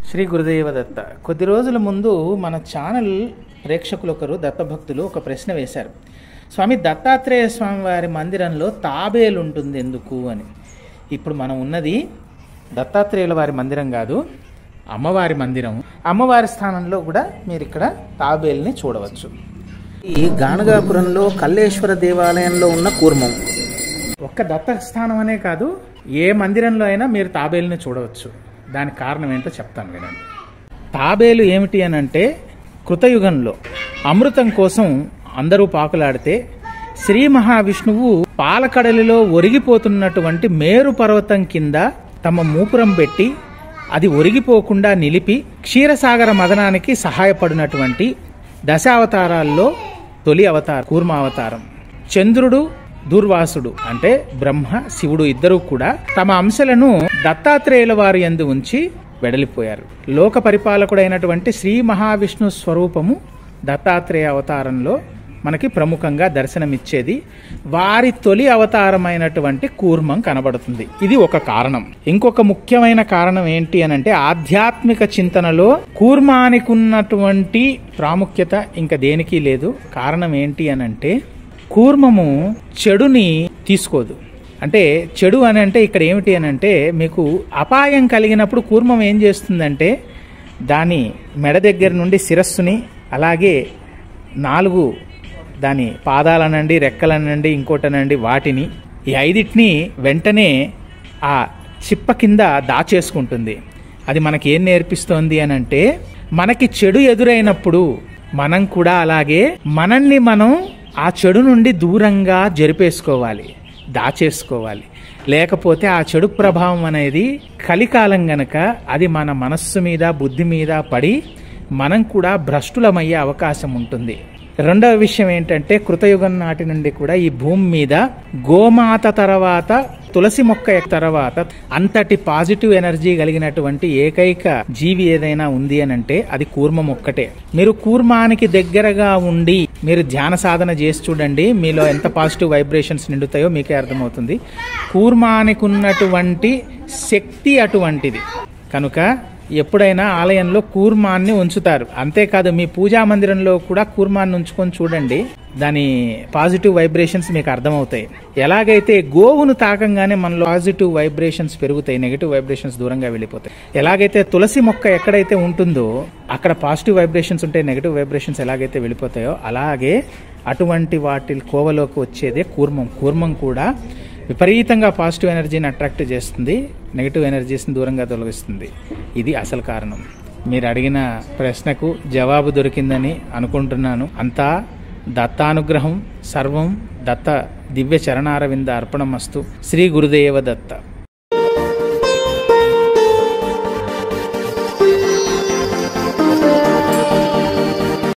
శ్రీ గురుదేవ దత్త కొద్ది రోజుల ముందు మన ఛానల్ ప్రేక్షకులు ఒకరు దత్తభక్తులు ఒక ప్రశ్న వేశారు స్వామి దత్తాత్రేయ స్వామి వారి మందిరంలో తాబేలు ఉంటుంది ఎందుకు అని ఇప్పుడు మనం ఉన్నది దత్తాత్రేయుల వారి మందిరం కాదు అమ్మవారి మందిరం అమ్మవారి స్థానంలో కూడా మీరు ఇక్కడ తాబేలుని చూడవచ్చు ఈ గానగాపురంలో కల్లేశ్వర దేవాలయంలో ఉన్న కూర్మం ఒక్క దత్త స్థానం అనే కాదు ఏ మందిరంలో అయినా మీరు తాబేలుని చూడవచ్చు దానికి కారణం ఏంటో చెప్తాను వినండి తాబేలు ఏమిటి అని అంటే కృతయుగంలో అమృతం కోసం అందరూ పాకులాడితే శ్రీ మహావిష్ణువు పాలకడలిలో ఒరిగిపోతున్నటువంటి మేరు పర్వతం కింద తమ మూపురం పెట్టి అది ఒరిగిపోకుండా నిలిపి క్షీరసాగర మదనానికి సహాయపడినటువంటి దశావతారాల్లో తొలి అవతారం కూర్మావతారం చంద్రుడు దూర్వాసుడు అంటే బ్రహ్మ శివుడు ఇద్దరూ కూడా తమ అంశలను దత్తాత్రేయుల వారి యందు ఉంచి వెడలిపోయారు లోక పరిపాలకుడైనటువంటి శ్రీ మహావిష్ణు స్వరూపము దత్తాత్రేయ అవతారంలో మనకి ప్రముఖంగా దర్శనమిచ్చేది వారి తొలి అవతారమైనటువంటి కూర్మం కనబడుతుంది ఇది ఒక కారణం ఇంకొక ముఖ్యమైన కారణం ఏంటి అని అంటే ఆధ్యాత్మిక చింతనలో కూర్మానికి ఉన్నటువంటి ప్రాముఖ్యత ఇంకా దేనికి లేదు కారణం ఏంటి అని అంటే కూర్మము చెడుని తీసుకోదు అంటే చెడు అని అంటే ఇక్కడ ఏమిటి అని అంటే మీకు అపాయం కలిగినప్పుడు కూర్మం ఏం చేస్తుందంటే దాని మెడ దగ్గర నుండి శిరస్సుని అలాగే నాలుగు దాని పాదాలనండి రెక్కలనండి ఇంకోటనండి వాటిని ఈ ఐదిటిని వెంటనే ఆ చిప్ప కింద దాచేసుకుంటుంది అది మనకి ఏం నేర్పిస్తోంది అని అంటే మనకి చెడు ఎదురైనప్పుడు మనం కూడా అలాగే మనల్ని మనం ఆ చెడు నుండి దూరంగా జరిపేసుకోవాలి దాచేసుకోవాలి లేకపోతే ఆ చెడు ప్రభావం అనేది కలికాలం గనక అది మన మనస్సు మీద బుద్ధి మీద పడి మనం కూడా భ్రష్టులమయ్యే అవకాశం ఉంటుంది రెండవ విషయం ఏంటంటే కృతయుగం నాటి నుండి కూడా ఈ భూమి మీద గోమాత తర్వాత తులసి మొక్క తర్వాత అంతటి పాజిటివ్ ఎనర్జీ కలిగినటువంటి ఏకైక జీవి ఏదైనా ఉంది అని అంటే అది కూర్మం ఒక్కటే మీరు కూర్మానికి దగ్గరగా ఉండి మీరు ధ్యాన సాధన చేసి చూడండి మీలో ఎంత పాజిటివ్ వైబ్రేషన్స్ నిండుతాయో మీకే అర్థమవుతుంది కూర్మానికి ఉన్నటువంటి శక్తి అటువంటిది కనుక ఎప్పుడైనా ఆలయంలో కూర్మాన్ని ఉంచుతారు అంతేకాదు మీ పూజా మందిరంలో కూడా కూర్మాన్ని ఉంచుకొని చూడండి దాని పాజిటివ్ వైబ్రేషన్స్ మీకు అర్థమవుతాయి ఎలాగైతే గోవును తాకంగానే మనలో పాజిటివ్ వైబ్రేషన్స్ పెరుగుతాయి నెగిటివ్ వైబ్రేషన్స్ దూరంగా వెళ్ళిపోతాయి ఎలాగైతే తులసి మొక్క ఎక్కడైతే ఉంటుందో అక్కడ పాజిటివ్ వైబ్రేషన్స్ ఉంటే నెగిటివ్ వైబ్రేషన్స్ ఎలాగైతే వెళ్ళిపోతాయో అలాగే అటువంటి వాటి కోవలోకి వచ్చేదే కూర్మం కూర్మం కూడా విపరీతంగా పాజిటివ్ ఎనర్జీని అట్రాక్ట్ చేస్తుంది నెగిటివ్ ఎనర్జీస్ని దూరంగా తొలగిస్తుంది ఇది అసలు కారణం మీరు అడిగిన ప్రశ్నకు జవాబు దొరికిందని అనుకుంటున్నాను అంతా దత్తానుగ్రహం సర్వం దత్త దివ్య చరణారవింద అర్పణమస్తు శ్రీ గురుదేవ దత్త